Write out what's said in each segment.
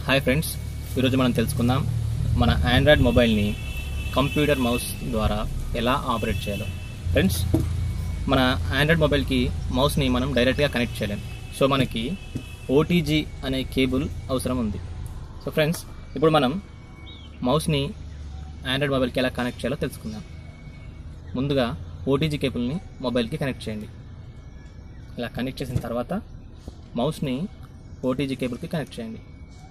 hi friends ఈరోజు మనం తెలుసుకుందాం మన ఆండ్రాయిడ్ మొబైల్ని కంప్యూటర్ మౌస్ ద్వారా ఎలా ఆపరేట్ చేయాలో ఫ్రెండ్స్ మన ఆండ్రాయిడ్ మొబైల్కి మౌస్ని మనం డైరెక్ట్గా కనెక్ట్ చేయలేం సో మనకి ఓటీజీ అనే కేబుల్ అవసరం ఉంది సో ఫ్రెండ్స్ ఇప్పుడు మనం మౌస్ని ఆండ్రాయిడ్ మొబైల్కి ఎలా కనెక్ట్ చేయాలో తెలుసుకుందాం ముందుగా ఓటీజీ కేబుల్ని మొబైల్కి కనెక్ట్ చేయండి ఇలా కనెక్ట్ చేసిన తర్వాత మౌస్ని ఓటీజీ కేబుల్కి కనెక్ట్ చేయండి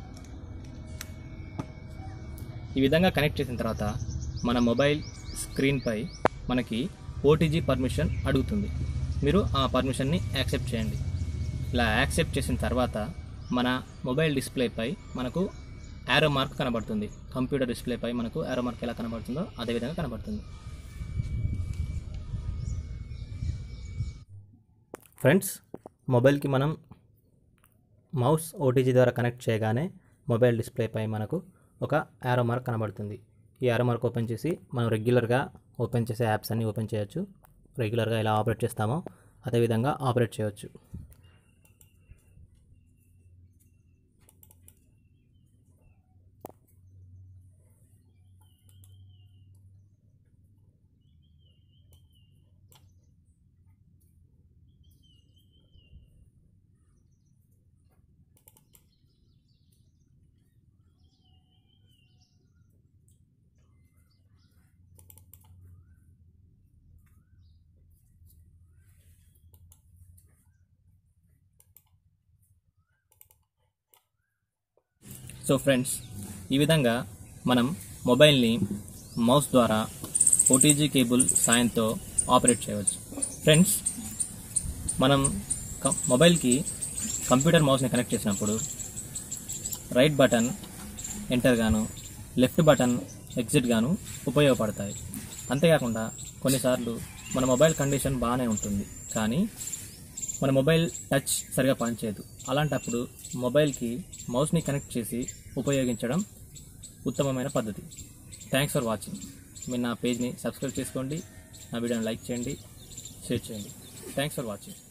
ఈ విధంగా కనెక్ట్ చేసిన తర్వాత మన మొబైల్ స్క్రీన్పై మనకి ఓటీజీ పర్మిషన్ అడుగుతుంది మీరు ఆ పర్మిషన్ని యాక్సెప్ట్ చేయండి ఇలా యాక్సెప్ట్ చేసిన తర్వాత మన మొబైల్ డిస్ప్లేపై మనకు యారో మార్క్ కనబడుతుంది కంప్యూటర్ డిస్ప్లేపై మనకు యారో మార్క్ ఎలా కనబడుతుందో అదే విధంగా కనబడుతుంది ఫ్రెండ్స్ మొబైల్కి మనం మౌస్ ఓటీజీ ద్వారా కనెక్ట్ చేయగానే మొబైల్ డిస్ప్లేపై మనకు ఒక యారో మార్క్ కనబడుతుంది ఈ యారో మార్క్ ఓపెన్ చేసి మనం రెగ్యులర్గా ఓపెన్ చేసే యాప్స్ అన్ని ఓపెన్ చేయొచ్చు రెగ్యులర్గా ఎలా ఆపరేట్ చేస్తామో అదేవిధంగా ఆపరేట్ చేయొచ్చు సో ఫ్రెండ్స్ ఈ విధంగా మనం మొబైల్ని మౌస్ ద్వారా ఓటీజీ కేబుల్ సాయంతో ఆపరేట్ చేయవచ్చు ఫ్రెండ్స్ మనం కం- మొబైల్కి కంప్యూటర్ మౌస్ని కనెక్ట్ చేసినప్పుడు రైట్ బటన్ ఎంటర్ గాను లెఫ్ట్ బటన్ ఎగ్జిట్ గాను ఉపయోగపడతాయి అంతేకాకుండా కొన్నిసార్లు మన మొబైల్ కండిషన్ బాగానే ఉంటుంది కానీ మన మొబైల్ టచ్ సరిగా పనిచేయదు అలాంటప్పుడు మొబైల్కి మౌస్ని కనెక్ట్ చేసి ఉపయోగించడం ఉత్తమమైన పద్ధతి థ్యాంక్స్ ఫర్ వాచింగ్ మీరు నా పేజ్ని సబ్స్క్రైబ్ చేసుకోండి నా వీడియోని లైక్ చేయండి షేర్ చేయండి థ్యాంక్స్ ఫర్ వాచింగ్